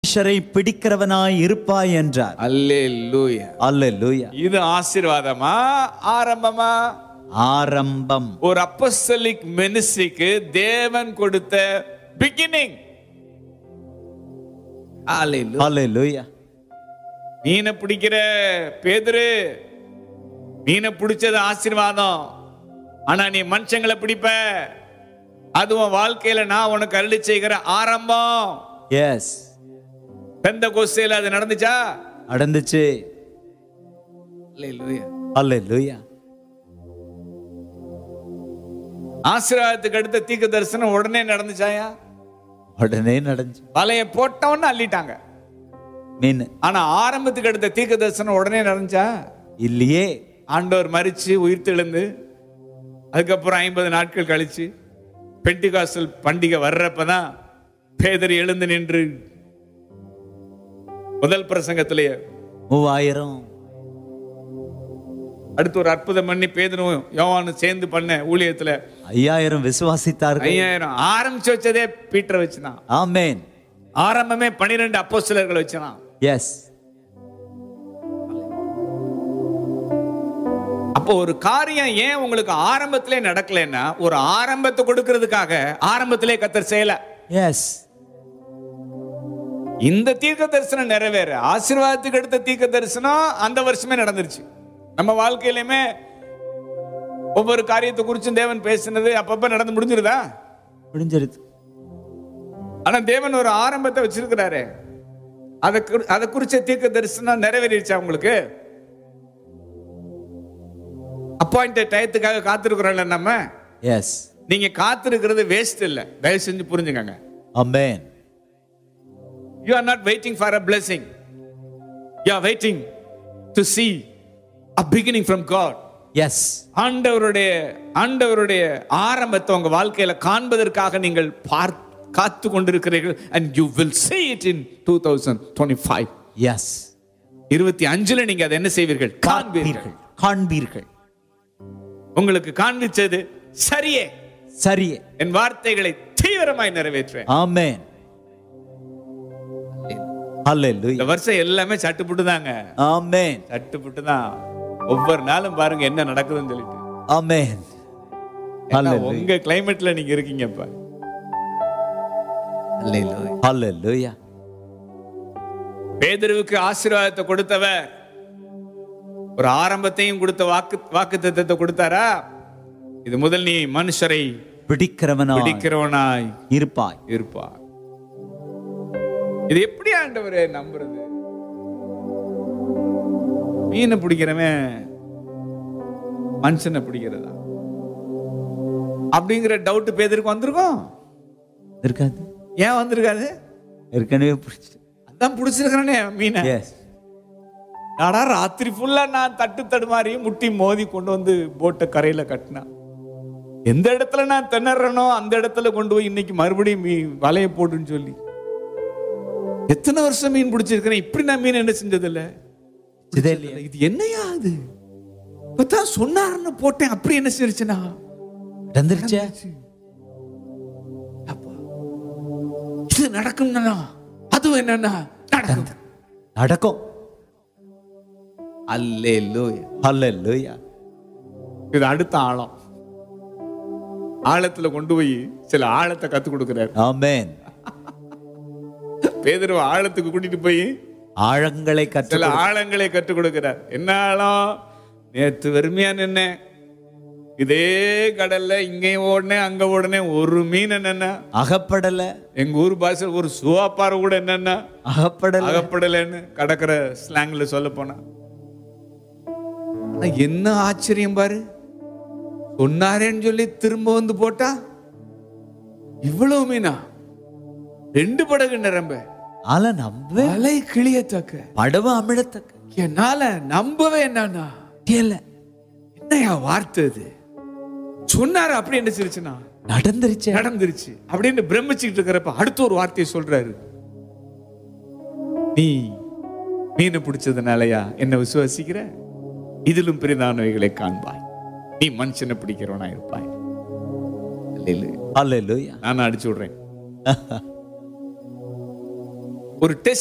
மனுஷரை பிடிக்கிறவனாய் இருப்பாய் என்றார் அல்லேலூயா அல்லேலூயா இது ஆசீர்வாதமா ஆரம்பமா ஆரம்பம் ஒரு அப்போஸ்தலிக் மினிஸ்ட்ரிக்கு தேவன் கொடுத்த பிகினிங் அல்லேலூயா மீனை பிடிக்கிற பேதுரு மீனை பிடிச்சது ஆசீர்வாதம் ஆனா நீ மனுஷங்களை பிடிப்ப அதுவும் வாழ்க்கையில நான் உனக்கு அருளி செய்கிற ஆரம்பம் எஸ் பெந்த கோஸ்தையில அது நடந்துச்சா நடந்துச்சு அல்லேலூயா. அல்லேலூயா ஆசீர்வாதத்துக்கு அடுத்த தீர்க்க தரிசனம் உடனே நடந்துச்சாயா உடனே நடந்துச்சு வலைய போட்டவன்னு அள்ளிட்டாங்க மீன் ஆனா ஆரம்பத்துக்கு அடுத்த தீர்க்க தரிசனம் உடனே நடந்துச்சா இல்லையே ஆண்டவர் மரிச்சு உயிர் தெழுந்து அதுக்கப்புறம் ஐம்பது நாட்கள் கழிச்சு பெண்டிகாசல் பண்டிகை வர்றப்பதான் பேதர் எழுந்து நின்று முதல் பிரசங்கத்திலேயே மூவாயிரம் அடுத்து ஒரு அற்புதம் பண்ணி பேதரும் யோவானும் சேர்ந்து பண்ண ஊழியத்துல ஐயாயிரம் விசுவாசித்தார்கள் ஐயாயிரம் ஆரம்பிச்சு வச்சதே பீட்டரை வச்சுதான் ஆமேன் ஆரம்பமே பனிரெண்டு அப்போஸ்தலர்கள் வச்சுதான் எஸ் அப்போ ஒரு காரியம் ஏன் உங்களுக்கு ஆரம்பத்திலே நடக்கலைன்னா ஒரு ஆரம்பத்தை கொடுக்கிறதுக்காக ஆரம்பத்திலே கத்தர் செய்யல எஸ் இந்த தீர்க்க தரிசனம் நிறைவேற ஆசீர்வாதத்துக்கு அடுத்த தீர்க்க தரிசனம் அந்த வருஷமே நடந்துருச்சு நம்ம வாழ்க்கையிலுமே ஒவ்வொரு காரியத்தை குறிச்சும் தேவன் பேசினது அப்பப்ப நடந்து முடிஞ்சிருதா முடிஞ்சிருது ஆனா தேவன் ஒரு ஆரம்பத்தை வச்சிருக்கிறாரு அதை குறி- அதை குறிச்ச தீர்க்க தரிசனம் நிறைவேறிடுச்சா உங்களுக்கு அப்பாயிண்டட் டயத்துக்காக காத்திருக்கிறோம்ல நம்ம எஸ் நீங்க காத்திருக்கிறது வேஸ்ட் இல்ல தயவு செஞ்சு புரிஞ்சுக்கங்க amen you are not waiting for a blessing you are waiting to see a beginning from God yes ஆண்டவருடைய ஆண்டவருடைய ஆரம்பத்தை உங்க வாழ்க்கையில காண்பதற்காக நீங்கள் பார் காத்து கொண்டிருக்கிறீர்கள் and you will see it in 2025 yes இருபத்தி அஞ்சுல நீங்க அதை என்ன செய்வீர்கள் காண்பீர்கள் காண்பீர்கள் காண்பீர்கள் உங்களுக்கு காண்பிச்சது சரியே சரியே என் வார்த்தைகளை தீவிரமாய் நிறைவேற்றுவேன் ஆமேன் அல்லேலூயா இந்த வருஷம் எல்லாமே சட்டுப்புட்டு தாங்க ஆமேன் சட்டுப்புட்டு தான் ஒவ்வொரு நாளும் பாருங்க என்ன நடக்குதுன்னு சொல்லிட்டு ஆமேன் ஏன்னா, அல்லேலூயா உங்க கிளைமேட்ல நீங்க இருக்கீங்க இப்ப அல்லேலூயா பேதருவுக்கு ஆசீர்வாதத்தை கொடுத்தவர் ஒரு ஆரம்பத்தையும் கொடுத்த வாக்கு வாக்கு தத்தத்தை கொடுத்தாரா இது முதல் நீ மனுஷரை பிடிக்கிறவனா பிடிக்கிறவனாய் இருப்பாய் இருப்பா இது எப்படி ஆண்டவரே நம்புறது மீனை பிடிக்கிறவன் மனுஷனை பிடிக்கிறதா அப்படிங்கிற டவுட் பேதருக்கு வந்திருக்கும் இருக்காது ஏன் வந்திருக்காது ஏற்கனவே பிடிச்சி அதான் பிடிச்சிருக்கிறேனே மீனை எஸ் ஆனா ராத்திரி ஃபுல்லா நான் தட்டு தடுமாறி முட்டி மோதி கொண்டு வந்து போட்டை கரையில கட்டினா எந்த இடத்துல நான் திணறனோ அந்த இடத்துல கொண்டு போய் இன்னைக்கு மறுபடியும் மீ வலைய போடுன்னு சொல்லி எத்தனை வருஷம் மீன் பிடிச்சிருக்கிறேன் இப்படி நான் மீன் என்ன செஞ்சதில்ல இதே இல்லையா இது என்னையா அது இப்பதான் சொன்னாருன்னு போட்டேன் அப்படி என்ன செஞ்சுச்சுனா நடந்துருச்சே அப்பா இது நடக்கும்னா அதுவும் என்னன்னா நடக்கும் நடக்கும் அல்லேலூயா அல்லேலூயா இது அடுத்த ஆழம் ஆழத்துல கொண்டு போய் சில ஆழத்தை கத்து கொடுக்கிறார் ஆமேன் பேதரு ஆழத்துக்கு கூட்டிட்டு போய் ஆழங்களை கற்று சில ஆழங்களை கற்றுக் கொடுக்கிறார் என்ன ஆழம் நேத்து வெறுமையா நின்னேன் இதே கடல்ல இங்கேயும் ஓடினேன் அங்க ஓடினேன் ஒரு மீன் என்னன்னா அகப்படல எங்க ஊர் பாஷை ஒரு சுவாப்பாறை கூட என்னன்னா அகப்படல அகப்படலைன்னு கடற்கரை ஸ்லாங்ல சொல்ல போனா ஆனா என்ன ஆச்சரியம் பாரு சொன்னாரேன்னு சொல்லி திரும்ப வந்து போட்டா இவ்வளவு மீனா ரெண்டு படகு நிரம்ப ஆல நம்பவே அலை கிளியத்தக்க படவு அமிழத்தக்க என்னால நம்பவே என்னன்னா தெரியல என்னையா வார்த்தை இது சொன்னாரு அப்படி என்ன சிரிச்சுனா நடந்துருச்சே நடந்துருச்சு அப்படின்னு பிரமிச்சுக்கிட்டு இருக்கிறப்ப அடுத்த ஒரு வார்த்தையை சொல்றாரு நீ மீனை பிடிச்சதுனாலயா என்ன விசுவாசிக்கிற இதிலும் பெரிதானவைகளை காண்பாய் நீ மனுஷனை பிடிக்கிறவனா இருப்பாய் அல்லேலூயா. அல்லேலூயா நான் அடிச்சு விடுறேன் ஒரு டெஸ்ட்